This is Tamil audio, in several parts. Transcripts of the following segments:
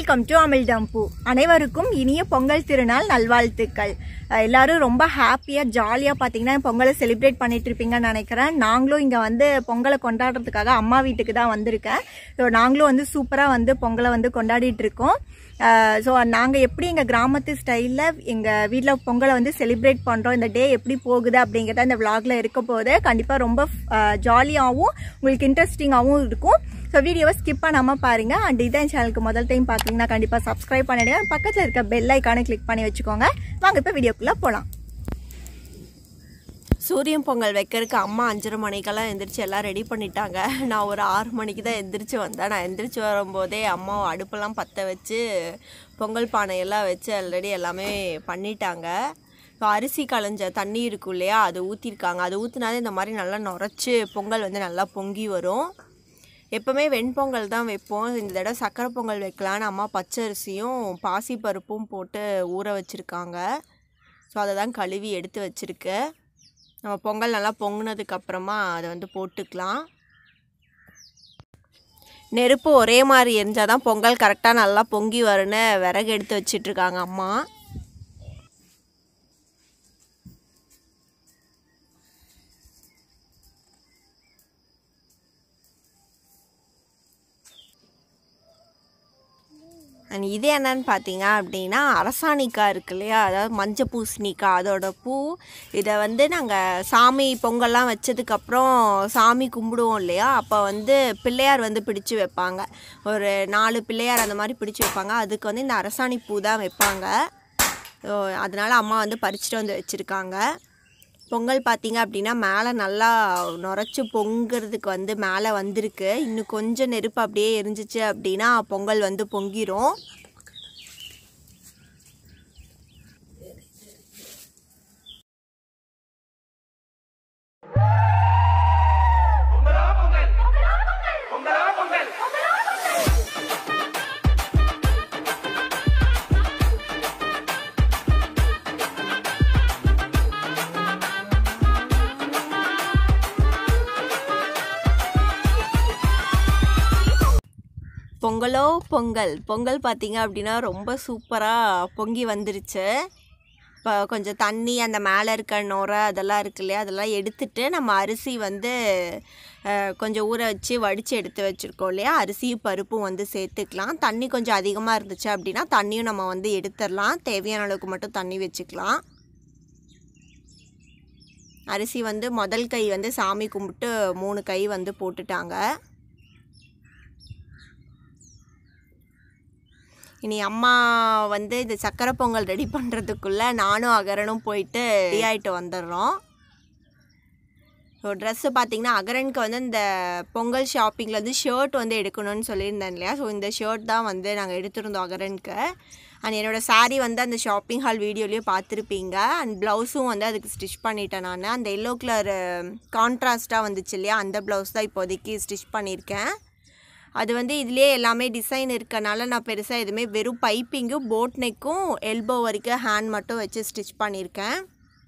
வெல்கம் டு அமிழ்தம்பூ அனைவருக்கும் இனிய பொங்கல் திருநாள் நல்வாழ்த்துக்கள் அஹ் எல்லாரும் ரொம்ப ஹாப்பியாக ஜாலியாக பார்த்தீங்கன்னா பொங்கலை செலிப்ரேட் பண்ணிட்டு இருப்பீங்கன்னு நினைக்கிறேன் நாங்களும் இங்கே வந்து பொங்கலை கொண்டாடுறதுக்காக அம்மா வீட்டுக்கு தான் வந்திருக்கேன் ஸோ நாங்களும் வந்து சூப்பராக வந்து பொங்கலை வந்து கொண்டாடிட்டு இருக்கோம் ஸோ நாங்கள் எப்படி எங்கள் கிராமத்து ஸ்டைலில் எங்கள் வீட்டில் பொங்கலை வந்து செலிப்ரேட் பண்ணுறோம் இந்த டே எப்படி போகுது அப்படிங்கிறத இந்த vlogல இருக்க போது கண்டிப்பாக ரொம்ப ஜாலியாகவும் உங்களுக்கு இன்ட்ரெஸ்டிங்காகவும் இருக்கும் ஸோ வீடியோவை ஸ்கிப் பண்ணாமல் பாருங்க அண்ட் இதான் சேனலுக்கு முதல் டைம் பார்க்குறீங்கன்னா கண்டிப்பாக சப்ஸ்கிரைப் பண்ணிடுங்க பக்கத்தில் இருக்க பெல் ஐக்கானை கிளிக் பண்ணி வச்சுக்கோங்க வாங்க இப்போ வீடியோக்குள்ளே போகலாம் சூரியன் பொங்கல் வைக்கிறதுக்கு அம்மா அஞ்சரை மணிக்கெல்லாம் எந்திரிச்சு எல்லாம் ரெடி பண்ணிட்டாங்க நான் ஒரு ஆறு மணிக்கு தான் எந்திரிச்சு வந்தேன் நான் எந்திரிச்சு வரும்போதே அம்மா அடுப்பெல்லாம் பற்ற வச்சு பொங்கல் பானையெல்லாம் வச்சு ஆல்ரெடி எல்லாமே பண்ணிட்டாங்க இப்போ அரிசி களைஞ்ச தண்ணி இருக்கும் இல்லையா அது ஊற்றிருக்காங்க அது ஊற்றினாலே இந்த மாதிரி நல்லா நுரைச்சி பொங்கல் வந்து நல்லா பொங்கி வரும் எப்போவுமே வெண்பொங்கல் தான் வைப்போம் இந்த தடவை சக்கரை பொங்கல் வைக்கலான்னு அம்மா பச்சரிசியும் பாசிப்பருப்பும் போட்டு ஊற வச்சுருக்காங்க ஸோ அதை தான் கழுவி எடுத்து வச்சுருக்கு நம்ம பொங்கல் நல்லா பொங்குனதுக்கு அப்புறமா அதை வந்து போட்டுக்கலாம் நெருப்பு ஒரே மாதிரி எரிஞ்சால் தான் பொங்கல் கரெக்டாக நல்லா பொங்கி வரும்னு விறகு எடுத்து வச்சிட்ருக்காங்க அம்மா அண்ட் இது என்னன்னு பார்த்தீங்க அப்படின்னா அரசாணிக்காய் இருக்கு இல்லையா அதாவது மஞ்சள் பூசணிக்காய் அதோட பூ இதை வந்து நாங்கள் சாமி பொங்கல்லாம் வச்சதுக்கப்புறம் சாமி கும்பிடுவோம் இல்லையா அப்போ வந்து பிள்ளையார் வந்து பிடிச்சு வைப்பாங்க ஒரு நாலு பிள்ளையார் அந்த மாதிரி பிடிச்சு வைப்பாங்க அதுக்கு வந்து இந்த அரசாணி பூ தான் வைப்பாங்க ஸோ அதனால் அம்மா வந்து பறிச்சுட்டு வந்து வச்சுருக்காங்க பொங்கல் பார்த்தீங்க அப்படின்னா மேலே நல்லா நுரைச்சி பொங்குறதுக்கு வந்து மேலே வந்திருக்கு இன்னும் கொஞ்சம் நெருப்பு அப்படியே எரிஞ்சிச்சு அப்படின்னா பொங்கல் வந்து பொங்கிரும் பொங்கலோ பொங்கல் பொங்கல் பார்த்தீங்க அப்படின்னா ரொம்ப சூப்பராக பொங்கி வந்துருச்சு இப்போ கொஞ்சம் தண்ணி அந்த மேலே இருக்க நுரை அதெல்லாம் இருக்கு இல்லையா அதெல்லாம் எடுத்துட்டு நம்ம அரிசி வந்து அஹ், கொஞ்சம் ஊற வச்சு வடித்து எடுத்து வச்சுருக்கோம் இல்லையா அரிசியும் பருப்பும் வந்து சேர்த்துக்கலாம் தண்ணி கொஞ்சம் அதிகமாக இருந்துச்சு அப்படின்னா தண்ணியும் நம்ம வந்து எடுத்துடலாம் தேவையான அளவுக்கு மட்டும் தண்ணி வச்சுக்கலாம் அரிசி வந்து முதல் கை வந்து சாமி கும்பிட்டு மூணு கை வந்து போட்டுட்டாங்க இனி அம்மா வந்து இந்த சக்கரை பொங்கல் ரெடி பண்ணுறதுக்குள்ளே நானும் அகரனும் போயிட்டு ரெடி ஆகிட்டு வந்துடுறோம் ஸோ ட்ரெஸ்ஸு பார்த்தீங்கன்னா அகரனுக்கு வந்து இந்த பொங்கல் ஷாப்பிங்கில் வந்து ஷர்ட் வந்து எடுக்கணும்னு சொல்லியிருந்தேன் இல்லையா ஸோ இந்த ஷர்ட் தான் வந்து நாங்கள் எடுத்திருந்தோம் அகரனுக்கு அண்ட் என்னோடய saree வந்து அந்த ஷாப்பிங் ஹால் வீடியோலேயே பார்த்துருப்பீங்க அண்ட் ப்ளவுஸும் வந்து அதுக்கு ஸ்டிச் பண்ணிட்டேன் நான் அந்த எல்லோ கலர் கான்ட்ராஸ்ட்டாக வந்துச்சு இல்லையா அந்த ப்ளவுஸ் தான் இப்போதைக்கு ஸ்டிச் பண்ணியிருக்கேன் அது வந்து இதுலேயே எல்லாமே டிசைன் இருக்கனால நான் பெருசாக எதுவுமே வெறும் பைப்பிங்கும் போட் நெக்கும் எல்போ வரைக்கும் ஹேண்ட் மட்டும் வச்சு ஸ்டிச் பண்ணியிருக்கேன்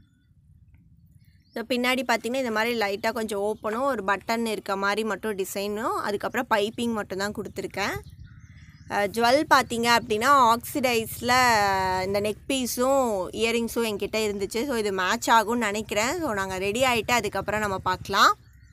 ஸோ பின்னாடி பார்த்தீங்கன்னா இந்த மாதிரி லைட்டாக கொஞ்சம் ஓப்பனும் ஒரு பட்டன் இருக்க மாதிரி மட்டும் டிசைனும் அதுக்கப்புறம் பைப்பிங் மட்டும் தான் கொடுத்துருக்கேன் ஜுவல் பார்த்தீங்க அப்படின்னா ஆக்சிடைஸில் இந்த நெக் பீஸும் இயரிங்ஸும் என்கிட்ட இருந்துச்சு ஸோ இது மேட்ச் ஆகும்னு நினைக்கிறேன் ஸோ நாங்கள் ரெடி ஆகிட்டு அதுக்கப்புறம் நம்ம பார்க்கலாம்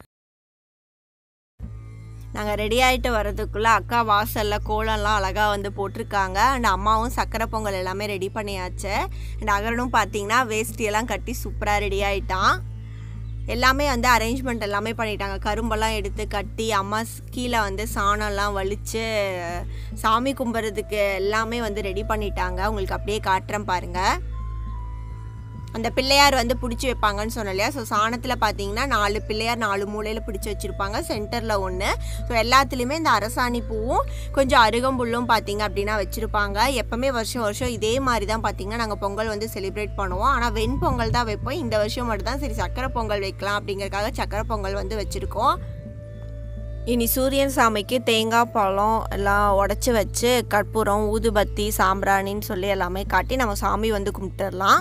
நாங்கள் ரெடி ஆகிட்டு வர்றதுக்குள்ளே அக்கா வாசலில் கோலம்லாம் அழகாக வந்து போட்டிருக்காங்க அண்ட் அம்மாவும் சக்கரை பொங்கல் எல்லாமே ரெடி பண்ணியாச்சு அண்ட் அகரனும் பார்த்தீங்கன்னா வேஷ்டியெல்லாம் கட்டி சூப்பராக ரெடி ஆகிட்டான் எல்லாமே வந்து அரேஞ்ச்மெண்ட் எல்லாமே பண்ணிட்டாங்க கரும்பெல்லாம் எடுத்து கட்டி அம்மா ஸ்- கீழே வந்து சாணம்லாம் வலிச்சு சாமி கும்பிட்றதுக்கு எல்லாமே வந்து ரெடி பண்ணிட்டாங்க உங்களுக்கு அப்படியே காட்டுறேன் பாருங்கள் அந்த பிள்ளையார் வந்து பிடிச்சி வைப்பாங்கன்னு சொன்னேன் இல்லையா ஸோ சாணத்தில் பார்த்தீங்கன்னா நாலு பிள்ளையார் நாலு மூலையில் பிடிச்சி வச்சுருப்பாங்க சென்டரில் ஒன்று ஸோ எல்லாத்துலேயுமே இந்த அரசாணி பூவும் கொஞ்சம் அருகம்புல்லும் பார்த்தீங்க அப்படின்னா வச்சுருப்பாங்க எப்போவுமே வருஷம் வருஷம் இதே மாதிரி தான் பார்த்தீங்கன்னா நாங்கள் பொங்கல் வந்து செலிப்ரேட் பண்ணுவோம் ஆனால் வெண்பொங்கல் தான் வைப்போம் இந்த வருஷம் மட்டும் தான் சரி சக்கரை பொங்கல் வைக்கலாம் அப்படிங்கறதுக்காக சக்கரை பொங்கல் வந்து வச்சுருக்கோம் இனி சூரியன் சாமிக்கு தேங்காய் பழம் எல்லாம் உடச்சி வச்சு கற்பூரம் ஊதுபத்தி சாம்பிராணின்னு சொல்லி எல்லாமே காட்டி நம்ம சாமி வந்து கும்பிட்டுடலாம்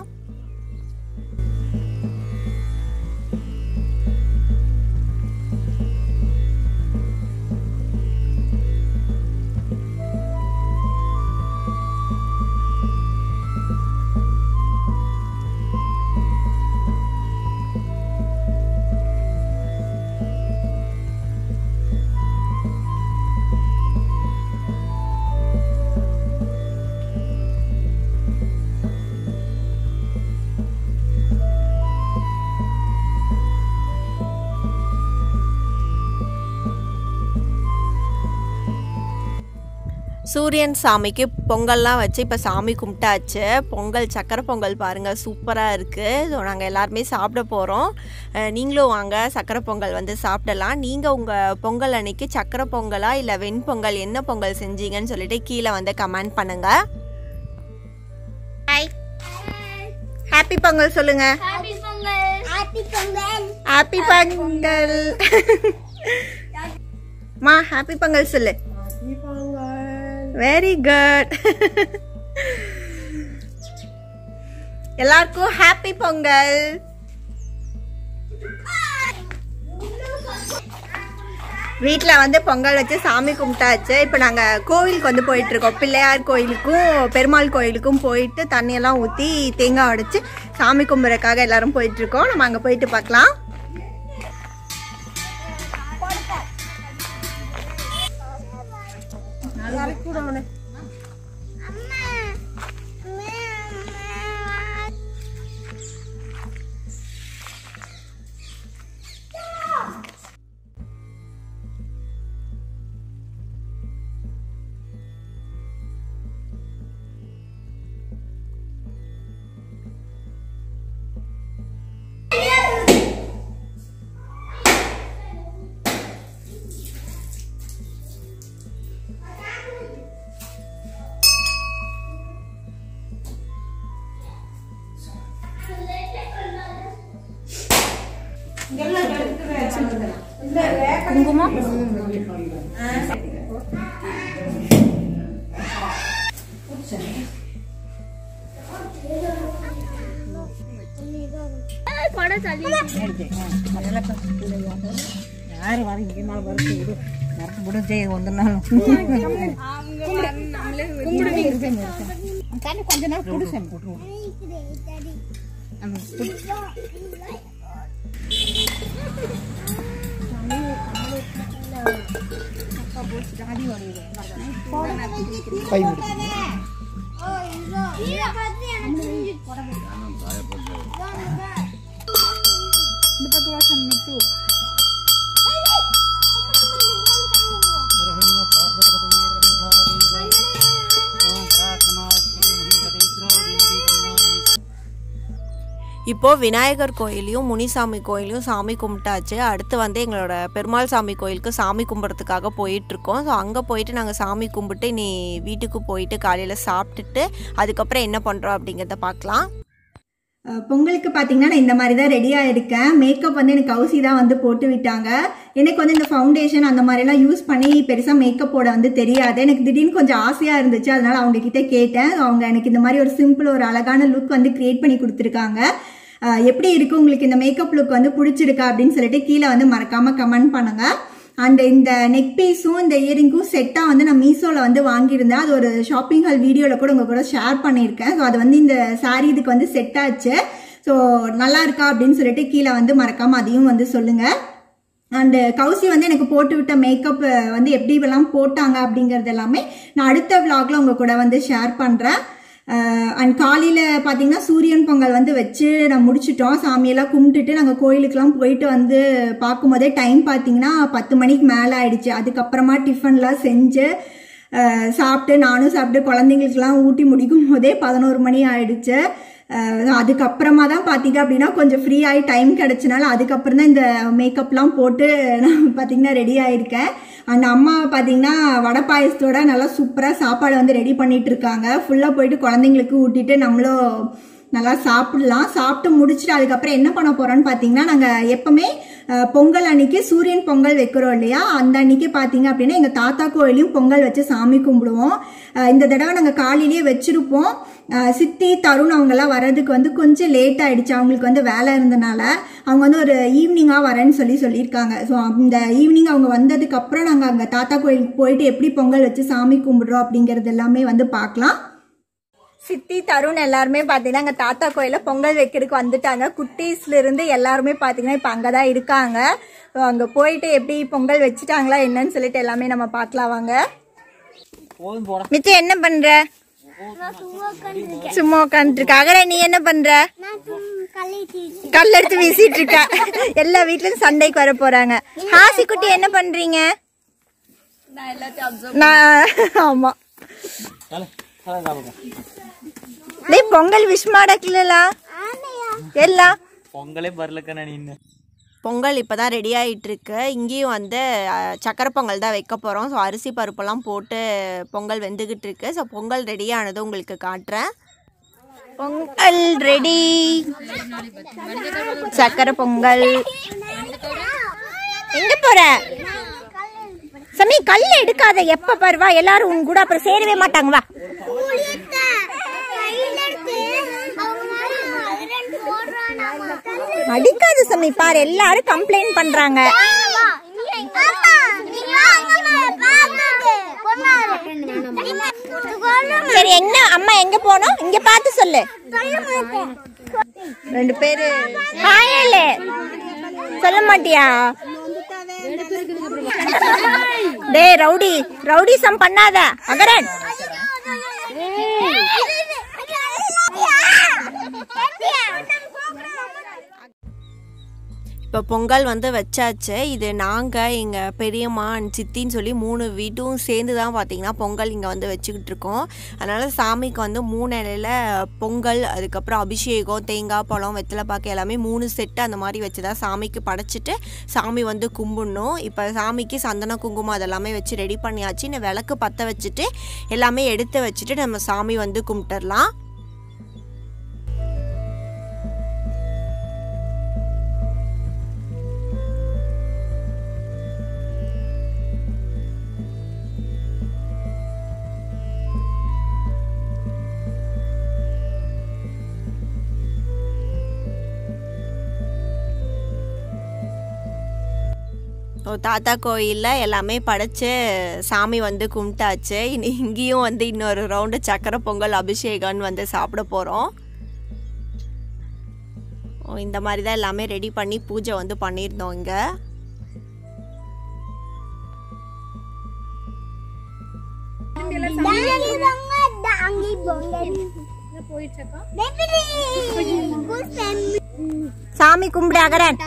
சூரியன் சாமிக்கு பொங்கல்லாம் வச்சு இப்போ சாமி கும்பிட்டாச்சு பொங்கல் சக்கரை பொங்கல் பாருங்கள் சூப்பராக இருக்குது ஸோ நாங்கள் எல்லாருமே சாப்பிட போகிறோம் நீங்களும் வாங்க சக்கரை பொங்கல் வந்து சாப்பிடலாம் நீங்கள் உங்கள் பொங்கல் அன்னைக்கு சக்கரை பொங்கலா இல்லை வெண்பொங்கல் என்ன பொங்கல் செஞ்சீங்கன்னு சொல்லிட்டு கீழே வந்து கமெண்ட் பண்ணுங்கள் ஹாய் ஹாப்பி பொங்கல் சொல்லுங்க happy Pongal happy Pongal happy Pongal மா ஹாப்பி பொங்கல் சொல்லு வெரி குட் எல்லாருக்கும் ஹாப்பி பொங்கல் வீட்டில் வந்து பொங்கல் வச்சு சாமி கும்பிட்டாச்சு இப்போ நாங்கள் கோவிலுக்கு வந்து போயிட்டு இருக்கோம் பிள்ளையார் கோயிலுக்கும் பெருமாள் கோயிலுக்கும் போயிட்டு தண்ணியெல்லாம் ஊற்றி தேங்காய் உடைச்சு சாமி கும்பிட்றதுக்காக எல்லாரும் போயிட்டு இருக்கோம் நம்ம அங்கே போயிட்டு பார்க்கலாம் கொடை தள்ளி யாரு வர இங்கே நாள் வர விடு வரட்டு விடு ஜெய ஒன்று நாள் தண்ணி கொஞ்ச நாள் குடிசேன் போட்டுருவோம் இப்போது விநாயகர் கோயிலையும் முனிசாமி கோயிலையும் சாமி கும்பிட்டாச்சு அடுத்து வந்து எங்களோட பெருமாள் சாமி கோயிலுக்கு சாமி கும்பிட்றதுக்காக போயிட்டுருக்கோம் ஸோ அங்கே போயிட்டு நாங்கள் சாமி கும்பிட்டு நீ வீட்டுக்கு போயிட்டு காலையில் சாப்பிட்டுட்டு அதுக்கப்புறம் என்ன பண்ணுறோம் அப்படிங்கிறத பார்க்கலாம் அஹ் பொங்கலுக்கு பார்த்தீங்கன்னா நான் இந்த மாதிரி தான் ரெடியாக இருக்கேன் மேக்கப் வந்து எனக்கு கவுசி தான் வந்து போட்டு விட்டாங்க எனக்கு வந்து இந்த ஃபவுண்டேஷன் அந்த மாதிரிலாம் யூஸ் பண்ணி பெருசாக மேக்கப் போட வந்து தெரியாது எனக்கு திடீர்னு கொஞ்சம் ஆசையாக இருந்துச்சு அதனால அவங்க கிட்ட கேட்டேன் அவங்க எனக்கு இந்த மாதிரி ஒரு சிம்பிள் ஒரு அழகான லுக் வந்து கிரியேட் பண்ணி கொடுத்துருக்காங்க அஹ் எப்படி இருக்கு உங்களுக்கு இந்த மேக்கப் லுக் வந்து பிடிச்சிருக்கா அப்படின்னு சொல்லிட்டு கீழே வந்து மறக்காம கமெண்ட் பண்ணுங்க அண்ட் இந்த நெக் பீஸும் இந்த இயரிங்கும் செட்டாக வந்து நான் மீஷோவில் வந்து வாங்கியிருந்தேன் அது ஒரு ஷாப்பிங் ஹால் வீடியோவில் கூட உங்கள் கூட ஷேர் பண்ணியிருக்கேன் ஸோ அது வந்து இந்த saree இதுக்கு வந்து செட் ஆச்சு ஸோ நல்லா இருக்கா அப்படின்னு சொல்லிட்டு கீழே வந்து மறக்காமல் அதையும் வந்து சொல்லுங்கள் அண்டு கௌசி வந்து எனக்கு போட்டு விட்ட மேக்கப் வந்து எப்படி எல்லாம் போட்டாங்க அப்படிங்கிறது எல்லாமே நான் அடுத்த விலாகில் உங்கள் கூட வந்து ஷேர் பண்ணுறேன் அண்ட் காலையில் பார்த்தீங்கன்னா சூரியன் பொங்கல் வந்து வச்சு நான் முடிச்சிட்டோம் சாமியெல்லாம் கும்பிட்டுட்டு நாங்கள் கோயிலுக்கெல்லாம் போயிட்டு வந்து பார்க்கும்போதே டைம் பார்த்தீங்கன்னா பத்து மணிக்கு மேலே ஆயிடுச்சு அதுக்கப்புறமா டிஃபன்லாம் செஞ்சு அஹ், சாப்பிட்டு நானும் சாப்பிட்டு குழந்தைங்களுக்குலாம் ஊட்டி முடிக்கும் போதே பதினோரு மணி ஆயிடுச்சு அஹ், அதுக்கப்புறமா தான் பார்த்தீங்க அப்படின்னா கொஞ்சம் ஃப்ரீ ஆகி டைம் கிடச்சனால அதுக்கப்புறம் தான் இந்த மேக்கப்லாம் போட்டு நான் பார்த்தீங்கன்னா ரெடி ஆயிருக்கேன் அந்த அம்மா பார்த்தீங்கன்னா வடை பாயசத்தோட நல்லா சூப்பராக சாப்பாடு வந்து ரெடி பண்ணிட்டு இருக்காங்க ஃபுல்லாக போயிட்டு குழந்தைங்களுக்கு ஊட்டிட்டு நம்மளும் நல்லா சாப்பிடலாம் சாப்பிட்டு முடிச்சுட்டு அதுக்கப்புறம் என்ன பண்ண போறோம்னு பார்த்தீங்கன்னா நாங்கள் எப்பவுமே அஹ், பொங்கல் அன்னைக்கு சூரியன் பொங்கல் வைக்கிறோம் இல்லையா அந்த அன்னைக்கு பார்த்தீங்க அப்படின்னா எங்கள் தாத்தா கோயிலையும் பொங்கல் வச்சு சாமி கும்பிடுவோம் அஹ், இந்த தடவை நாங்கள் காலையிலேயே வச்சிருப்போம் அஹ், சித்தி தருண் அவங்கெல்லாம் வர்றதுக்கு வந்து கொஞ்சம் லேட் ஆயிடுச்சு அவங்களுக்கு வந்து வேலை இருந்தனால அவங்க வந்து ஒரு ஈவினிங்காக வரேன்னு சொல்லி சொல்லியிருக்காங்க ஸோ அந்த ஈவினிங் அவங்க வந்ததுக்கு அப்புறம் நாங்கள் அங்கே தாத்தா கோயிலுக்கு போயிட்டு எப்படி பொங்கல் வச்சு சாமி கும்பிடுறோம் அப்படிங்கிறது எல்லாமே வந்து பார்க்கலாம் சித்தி தருண் எல்லாருமே பார்த்தீங்கன்னா எங்கள் தாத்தா கோயிலில் பொங்கல் வைக்கிறதுக்கு வந்துட்டாங்க குட்டீஸ்ல இருந்து எல்லாருமே பார்த்தீங்கன்னா இப்போ அங்கே தான் இருக்காங்க அங்கே போயிட்டு எப்படி பொங்கல் வச்சுட்டாங்களா என்னன்னு சொல்லிட்டு எல்லாமே நம்ம பார்க்கலாம் வாங்க போதும் போட மிச்ச என்ன பண்ற சும்மா உட்காந்துருக்க அகர நீ என்ன பண்ற நான் கல்லை கல் எடுத்து வீசிட்டு இருக்க எல்லா வீட்லயும் சண்டைக்கு வர போறாங்க ஹாசி குட்டி என்ன பண்றீங்க நான் ஆமா டேய் பொங்கல் விஷ் ಮಾಡಕ್ಲಿಲ್ಲ ಎಲ್ಲ பொங்கலே பரலக்கண்ணா நின்று பொங்கல் இப்போ தான் ரெடி ஆகிட்டு இருக்கு இங்கேயும் வந்து அஹ், சக்கரை பொங்கல் தான் வைக்க போகிறோம் ஸோ அரிசி பருப்பெல்லாம் போட்டு பொங்கல் வெந்துக்கிட்டு இருக்கு ஸோ பொங்கல் ரெடி ஆனது உங்களுக்கு காட்டுறேன் பொங்கல் ரெடி சக்கரை பொங்கல் எங்க போற சமி கல் எடுக்காத எப்ப பருவா எல்லாரும் உன் கூட அப்புறம் சேரவே மாட்டாங்க வா அடிக்காத சமி பாரு எல்லாரும் கம்ப்ளைண்ட் பண்றாங்க சரி என்ன அம்மா எங்க போனோம் இங்க பார்த்து சொல்லு ரெண்டு பேரு ஹாயலே சொல்ல மாட்டியா டேய் ரவுடி ரவுடி சம் பண்ணாத அகரன் இப்போ பொங்கல் வந்து வச்சாச்சு இது நாங்கள் எங்கள் பெரியம்மா and சித்தின்னு சொல்லி மூணு வீட்டும் சேர்ந்து தான் பார்த்தீங்கன்னா பொங்கல் இங்கே வந்து வச்சுக்கிட்டு இருக்கோம் அதனால் சாமிக்கு வந்து மூணு இலையில பொங்கல் அதுக்கப்புறம் அபிஷேகம் தேங்காய் பழம் வெத்தலை பாக்கு எல்லாமே மூணு செட்டு அந்த மாதிரி வச்சு தான் சாமிக்கு படைச்சிட்டு சாமி வந்து கும்பிடணும் இப்போ சாமிக்கு சந்தன குங்குமம் அதெல்லாமே வச்சு ரெடி பண்ணியாச்சு இன்னும் விளக்கு பற்ற வச்சுட்டு எல்லாமே எடுத்து வச்சுட்டு நம்ம சாமி வந்து கும்பிட்டுறலாம் ஓ, தாத்தா கோயிலில் எல்லாமே படைச்சு சாமி வந்து கும்பிட்டாச்சு இனி இங்கேயும் வந்து இன்னொரு ரவுண்டு சக்கரை பொங்கல் அபிஷேகம்னு வந்து சாப்பிட போகிறோம் ஓ இந்த மாதிரி தான் எல்லாமே ரெடி பண்ணி பூஜை வந்து பண்ணியிருந்தோம் இங்கே சாமி கும்பிடு அகரன்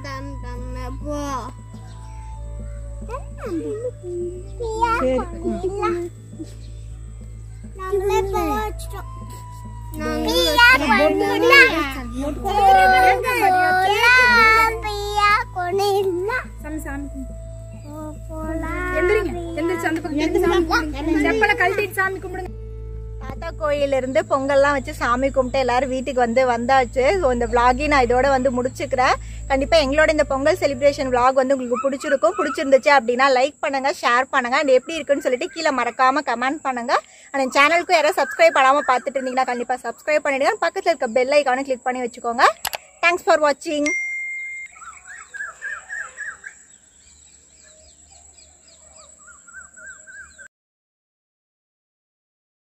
தாத்தா கோயில இருந்து பொங்கல்லாம் வச்சு சாமி கும்பிட்டு எல்லாரும் வீட்டுக்கு வந்து வந்தாச்சு ஸோ இந்த vlog-ஐ நான் இதோட வந்து முடிச்சுக்கிறேன் கண்டிப்பா எங்களோட இந்த பொங்கல் செலிப்ரேஷன் vlog வந்து உங்களுக்கு பிடிச்சிருக்கும் பிடிச்சிருந்துச்சு அப்படின்னா லைக் பண்ணுங்க ஷேர் பண்ணுங்க அண்ட் எப்படி இருக்குன்னு சொல்லிட்டு கீழே மறக்காம கமெண்ட் பண்ணுங்க அண்ட் சேனலுக்கும் யாராவது சப்ஸ்கிரைப் பண்ணாம பார்த்துட்டு இருந்தீங்கன்னா கண்டிப்பா சப்ஸ்கிரைப் பண்ணிடுங்க பக்கத்துல இருக்க பெல் ஐக்கானை கிளிக் பண்ணி வச்சுக்கோங்க தேங்க்ஸ் ஃபார் வாட்சிங்